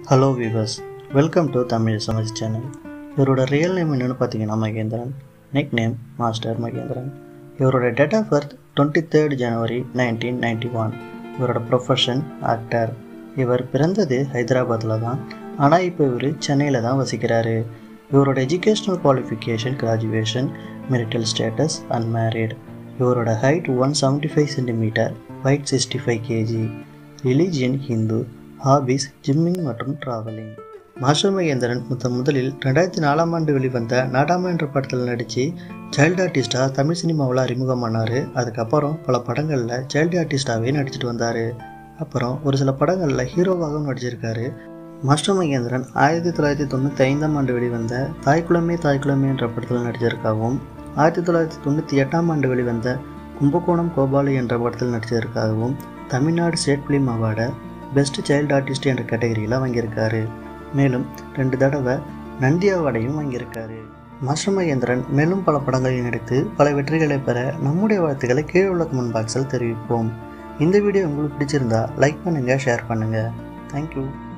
hello viewers welcome to Tamil சமைச் channel இவரோட real name என்னென்னு பார்த்தீங்கன்னா Mahendran nick name master Mahendran இவரோட date of birth twenty third January nineteen ninety one இவரோட profession actor இவர் பிறந்தது ஹைதராபாத்தில் தான் ஆனால் இப்போ இவர் சென்னையில் தான் வசிக்கிறாரு இவரோட educational qualification graduation marital status unmarried இவரோட height one seventy five centimetre weight sixty five KG religion Hindu hobbies gymming மற்றும் ட்ராவலிங் மாஸ்டர் மகேந்திரன் முத முதலில் ரெண்டாயிரத்தி நாலாம் ஆண்டு வெளிவந்த நாடாமா என்ற படத்தில் நடித்து சைல்டு ஆர்டிஸ்டாக தமிழ் சினிமாவில் அறிமுகமானார் அதுக்கப்புறம் பல படங்களில் சைல்டு ஆர்டிஸ்டாகவே நடிச்சிட்டு வந்தார் அப்புறம் ஒரு சில படங்களில் ஹீரோவாகவும் நடிச்சிருக்காரு மாஸ்டர் மகேந்திரன் ஆயிரத்தி தொள்ளாயிரத்தி தொண்ணூற்றி ஐந்தாம் ஆண்டு வெளிவந்த தாய்க்குளமே தாய்க்குளமே என்ற படத்தில் நடிச்சிருக்காகவும் ஆயிரத்தி தொள்ளாயிரத்தி தொண்ணூற்றி எட்டாம் ஆண்டு வெளிவந்த கும்பகோணம் கோபாலு என்ற படத்தில் நடிச்சதற்காகவும் தமிழ்நாடு ஸ்டேட் ஃபிலிம் அவார்டை பெஸ்ட் சைல்டு ஆர்டிஸ்ட் என்ற கேட்டகரியில் வாங்கியிருக்காரு மேலும் ரெண்டு தடவை நந்தி அவார்டையும் வாங்கியிருக்காரு மாஸ்டர் மகேந்திரன் மேலும் பல படங்களில் நடித்து பல வெற்றிகளை பெற நம்முடைய வாழ்த்துக்களை கீழே உள்ள கமெண்ட் பாக்ஸில் தெரிவிப்போம் இந்த வீடியோ உங்களுக்கு பிடிச்சிருந்தா லைக் பண்ணுங்கள் ஷேர் பண்ணுங்கள் தேங்க்யூ